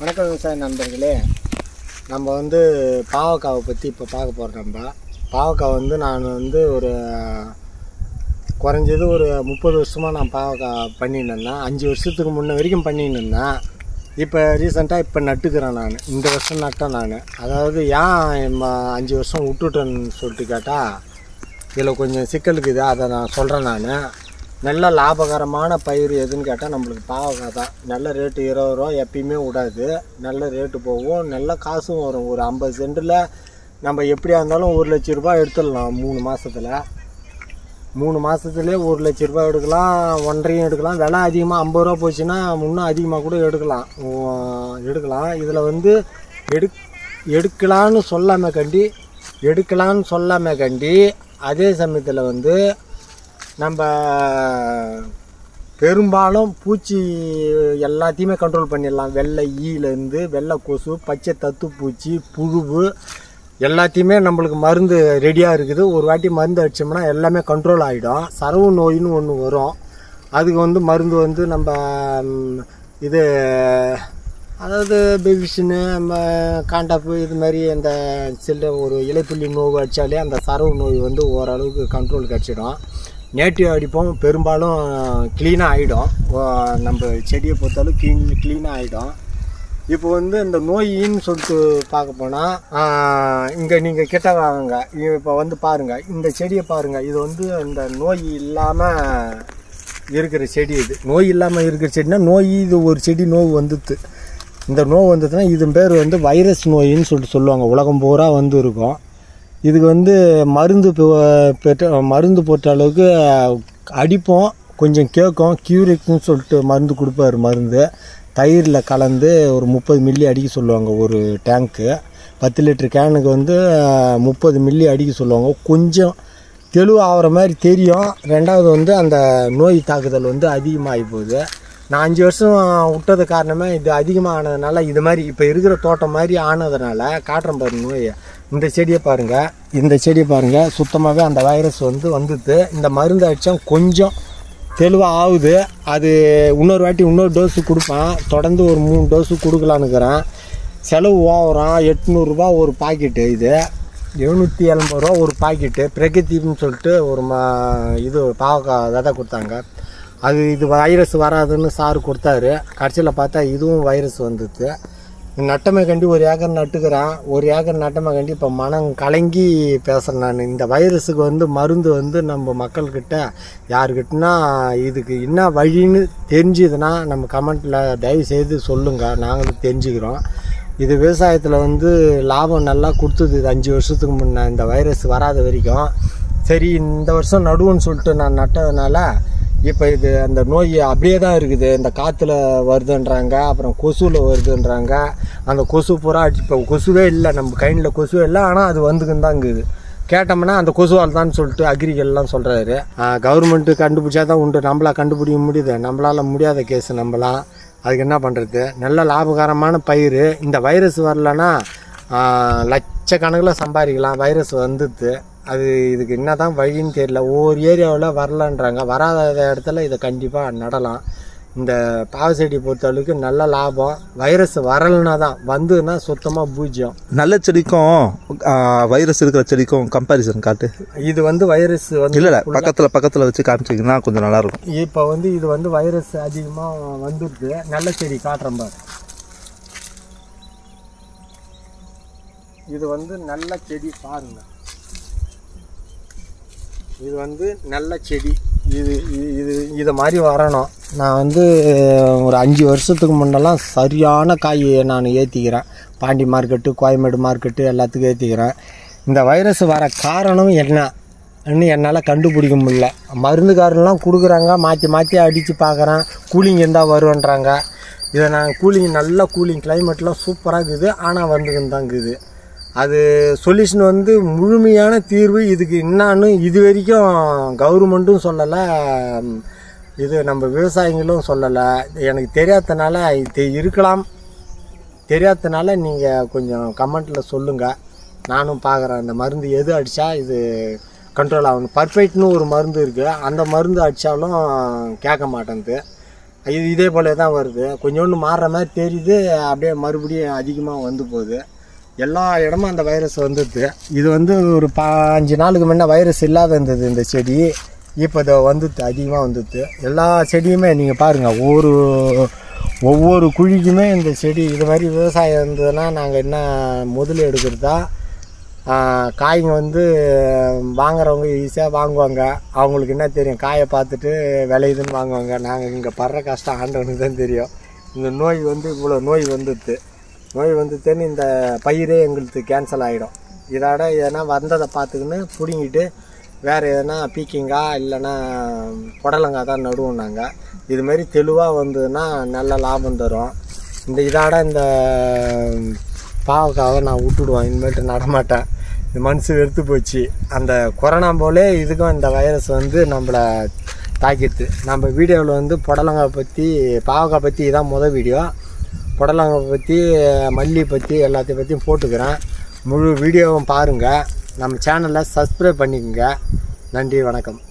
வணக்கம் விவசாய நண்பர்களே நம்ம வந்து பாவக்காவை பற்றி இப்போ பார்க்க போகிறோம் நம்ம பாவக்காய் வந்து நான் வந்து ஒரு குறைஞ்சது ஒரு முப்பது வருஷமாக நான் பாவக்காய் பண்ணின்னு இருந்தேன் அஞ்சு வருஷத்துக்கு முன்ன வரைக்கும் பண்ணின்னு இருந்தேன் இப்போ ரீசெண்டாக இப்போ நட்டுக்கிறேன் நான் இந்த வருஷம் நட்டேன் நான் அதாவது ஏன் ம- அஞ்சு வருஷம் விட்டுட்டேன்னு சொல்லிட்டு கேட்டால் இதில் கொஞ்சம் சிக்கல் இருக்குது அதை நான் சொல்கிறேன் நான் நல்ல லாபகரமான பயிர் எதுன்னு கேட்டால் நம்மளுக்கு பாவக்காய் தான் நல்ல ரேட்டு இருபது ரூபா எப்பயுமே விடாது நல்ல ரேட்டு போகும் நல்ல காசும் வரும் ஒரு ஐம்பது சென்டில் நம்ம எப்படியா இருந்தாலும் ஒரு லட்ச ரூபாய் எடுத்துடலாம் மூணு மாதத்தில் மூணு மாதத்துலேயே ஒரு லட்ச ரூபாய் எடுக்கலாம் ஒன்றரையும் எடுக்கலாம் விலை அதிகமாக ஐம்பது ரூபா போச்சுன்னா இன்னும் அதிகமாக கூட எடுக்கலாம் உம், எடுக்கலாம் இதில் வந்து எடுக் எடுக்கலான்னு சொல்லாம கண்டி எடுக்கலான்னு சொல்லாம கண்டி அதே சமயத்தில் வந்து நம்ம பெரும்பாலும் பூச்சி எல்லாத்தையுமே கண்ட்ரோல் பண்ணிடலாம் வெள்ளை ஈலேருந்து வெள்ளை கொசு பச்சை தத்து பூச்சி புழுவு எல்லாத்தையுமே நம்மளுக்கு மருந்து ரெடியாக இருக்குது ஒரு வாட்டி மருந்து அடிச்சோம்னா எல்லாமே கண்ட்ரோல் ஆகிடும் சரவு நோயின்னு ஒன்று வரும் அதுக்கு வந்து மருந்து வந்து நம்ம ம், இது அதாவது பெபிஷனு காண்டாப்பு இது மாதிரி அந்த சில்ல ஒரு இலைப்புள்ளி நோவு அடித்தாலே அந்த சரவு நோய் வந்து ஓரளவுக்கு கண்ட்ரோல் கிடச்சிடும் நேட்டிவ் அடிப்போம் பெரும்பாலும் க்ளீனாக ஆகிடும் நம்ம செடியை பொறுத்தாலும் க்ளீன் க்ளீனாக ஆகிடும் இப்போ வந்து இந்த நோயின்னு சொல்லிட்டு பார்க்க போனால் இங்கே நீங்கள் கிட்ட வாங்க இப்போ வந்து பாருங்கள் இந்த செடியை பாருங்கள் இது வந்து இந்த நோய் இல்லாமல் இருக்கிற செடி இது நோய் இல்லாமல் இருக்கிற செடினா நோய் இது ஒரு செடி நோய் வந்துது இந்த நோய் வந்ததுன்னா இது பேர் வந்து வைரஸ் நோயின்னு சொல்லிட்டு சொல்லுவாங்க உலகம் பூரா வந்து இருக்கும் இதுக்கு வந்து மருந்து பெ- பெற்ற மருந்து போட்ட அளவுக்கு அடிப்போம் கொஞ்சம் கேட்கும் கியூரிக்னு சொல்லிட்டு மருந்து கொடுப்பாரு மருந்து தயிரில் கலந்து ஒரு முப்பது மில்லி அடிக்க சொல்லுவாங்க ஒரு டேங்க்கு பத்து லிட்டர் கேனுக்கு வந்து முப்பது மில்லி அடிக்க சொல்லுவாங்க கொஞ்சம் தெளிவு ஆகிற மாதிரி தெரியும் ரெண்டாவது வந்து அந்த நோய் தாக்குதல் வந்து அதிகமாகி போகுது நான் அஞ்சு வருஷம் விட்டது காரணமே இது அதிகமாக ஆனதுனால இது மாதிரி இப்போ இருக்கிற தோட்டம் மாதிரி ஆனதுனால காட்டுறேன் பாருங்க நோய் இந்த செடியை பாருங்கள் இந்த செடியை பாருங்கள் சுத்தமாகவே அந்த வைரஸ் வந்து வந்துது இந்த மருந்து அடித்தா கொஞ்சம் தெளிவாக ஆகுது அது இன்னொரு வாட்டி இன்னொரு டோஸு கொடுப்பேன் தொடர்ந்து ஒரு மூணு டோஸு கொடுக்கலான்னுக்கிறேன் செலவு ஓவரம் எட்நூறுரூபா ஒரு பாக்கெட்டு இது எழுநூற்றி எண்பது ரூபா ஒரு பாக்கெட்டு பிரகதீப்னு சொல்லிட்டு ஒரு மா இது பாவக்காய் விதை கொடுத்தாங்க அது இது வைரஸ் வராதுன்னு சார் கொடுத்தாரு கடைசியில் பார்த்தா இதுவும் வைரஸ் வந்துது நட்டமை கண்டி ஒரு ஏக்கர் நட்டுக்கிறேன் ஒரு ஏக்கர் நட்டமை கண்டி இப்போ மனம் கலங்கி பேசுகிறேன் நான் இந்த வைரஸுக்கு வந்து மருந்து வந்து நம்ம மக்கள்கிட்ட யாருக்கிட்டனா இதுக்கு என்ன வழின்னு தெரிஞ்சுதுன்னா நம்ம கமெண்ட்டில் தயவு செய்து சொல்லுங்கள் நாங்களும் தெரிஞ்சுக்கிறோம் இது விவசாயத்தில் வந்து லாபம் நல்லா கொடுத்தது இது அஞ்சு வருஷத்துக்கு முன்னே இந்த வைரஸ் வராத வரைக்கும் சரி இந்த வருஷம் நடுவுன்னு சொல்லிட்டு நான் நட்டதுனால இப்போ இது அந்த நோய் அப்படியே தான் இருக்குது இந்த காற்றுல வருதுன்றாங்க அப்புறம் கொசுவில் வருதுன்றாங்க அந்த கொசு பூரா அடிச்சு இப்போ கொசுவே இல்லை நம்ம கைனில் கொசுவே இல்லை ஆனால் அது வந்துக்குன்னு தான் இருக்குது கேட்டோம்னா அந்த கொசுவால் தான் சொல்லிட்டு அக்ரிகல்லாம் சொல்கிறாரு கவர்மெண்ட்டு கண்டுபிடிச்சா தான் உண்டு நம்மளா கண்டுபிடிக்க முடியுது நம்மளால் முடியாத கேஸ் நம்மளாம் அதுக்கு என்ன பண்ணுறது நல்ல லாபகரமான பயிர் இந்த வைரஸ் வரலன்னா ஆஹ், லட்சக்கணக்கில் சம்பாதிக்கலாம் வைரஸ் வந்துடுது அது இதுக்கு என்ன தான் வழின்னு தெரியல ஒவ்வொரு ஏரியாவில் வரலன்றாங்க வராத இடத்துல இதை கண்டிப்பாக நடலாம் இந்த பாவ செடி பொறுத்தளவுக்கு நல்ல லாபம் வைரஸ் வரலைன்னா தான் வந்ததுன்னா சுத்தமாக பூஜ்யம் நல்ல செடிக்கும் ஆ, வைரஸ் இருக்கிற செடிக்கும் கம்பேரிசன் காட்டு இது வந்து வைரஸ் வந்து இல்ல இல்ல பக்கத்துல பக்கத்துல வச்சு காமிச்சிங்கன்னா கொஞ்சம் நல்லா இருக்கும் இப்போ வந்து இது வந்து வைரஸ் அதிகமாக வந்துடுது நல்ல செடி காட்டுறேன் பாரு இது வந்து நல்ல செடி பாருங்க இது வந்து நல்ல செடி இது இது- இது இதை மாதிரி வரணும் நான் வந்து ஒரு அஞ்சு வருஷத்துக்கு முன்னெல்லாம் சரியான காய் நான் ஏற்றிக்கிறேன் பாண்டி மார்க்கெட்டு கோயம்பேடு மார்க்கெட்டு எல்லாத்துக்கும் ஏற்றிக்கிறேன் இந்த வைரஸ் வர காரணம் என்ன இன்னும் என்னால் கண்டுபிடிக்க முடியல மருந்துக்காரெல்லாம் கொடுக்குறாங்க மாற்றி மாற்றி அடித்து பார்க்குறேன் கூலிங் இருந்தால் வருவன்றாங்க இதை நான் கூலிங் நல்ல கூலிங் கிளைமேட்லாம் சூப்பராக இருக்குது ஆனால் வந்துக்கின்னு தான் இருக்குது அது சொல்யூஷன் வந்து முழுமையான தீர்வு இதுக்கு என்னான்னு இது வரைக்கும் கவர்மெண்ட்டும் சொல்லலை இது நம்ம விவசாயிகளும் சொல்லலை எனக்கு தெரியாதனால இது இருக்கலாம் தெரியாதனால நீங்கள் கொஞ்சம் கமெண்ட்டில் சொல்லுங்கள் நானும் பார்க்குறேன் அந்த மருந்து எது அடித்தா இது கண்ட்ரோல் ஆகணும் பர்ஃபெக்ட்னு ஒரு மருந்து இருக்குது அந்த மருந்து அடித்தாலும் கேட்க மாட்டேங்குது இது இதே போல தான் வருது கொஞ்சோண்டு மாறுற மாதிரி தெரியுது அப்படியே மறுபடியும் அதிகமாக வந்து போகுது எல்லா இடமும் அந்த வைரஸ் வந்துடுது இது வந்து ஒரு பாஞ்சு நாளுக்கு முன்ன வைரஸ் இல்லாத இருந்தது இந்த செடி இப்போ இதை வந்துடுது அதிகமாக வந்துடுது எல்லா செடியுமே நீங்கள் பாருங்கள் ஒவ்வொரு ஒவ்வொரு குழிக்குமே இந்த செடி இது மாதிரி விவசாயம் இருந்ததுன்னா நாங்கள் என்ன முதல் எடுக்கிறதா ஆஹ் காய்ங்க வந்து வாங்குறவங்க ஈஸியாக வாங்குவாங்க அவங்களுக்கு என்ன தெரியும் காயை பார்த்துட்டு விளையுதுன்னு வாங்குவாங்க நாங்கள் இங்கே படுற கஷ்டம் ஆண்டவனுக்கு தான் தெரியும் இந்த நோய் வந்து இவ்வளோ நோய் வந்துடுது நோய் வந்துட்டுன்னு இந்த பயிரே எங்களுக்கு கேன்சல் ஆகிடும் இதோட எதனா வந்ததை பார்த்துக்கின்னு பிடுங்கிட்டு வேறு எதனா பீக்கிங்கா இல்லைன்னா புடலங்காய் தான் நடுவோம் நாங்கள் இது மாதிரி தெளிவாக வந்ததுன்னா நல்ல லாபம் தரும் இந்த இதோட இந்த பாவக்காவை நான் விட்டுடுவேன் இனிமேட்டு நடமாட்டேன் இந்த மனசு வெறுத்து போச்சு அந்த கொரோனா போலே இதுக்கும் இந்த வைரஸ் வந்து நம்மளை தாக்கிடுது நம்ம வீடியோவில் வந்து புடலங்காய் பற்றி பாவக்காய் பற்றி இதான் முதல் வீடியோ புடலங்காய் பற்றி மல்லி பற்றி எல்லாத்தையும் பற்றியும் போட்டுக்கிறேன் முழு வீடியோவும் பாருங்கள் நம்ம சேனலை சப்ஸ்கிரைப் பண்ணிக்கோங்க நன்றி வணக்கம்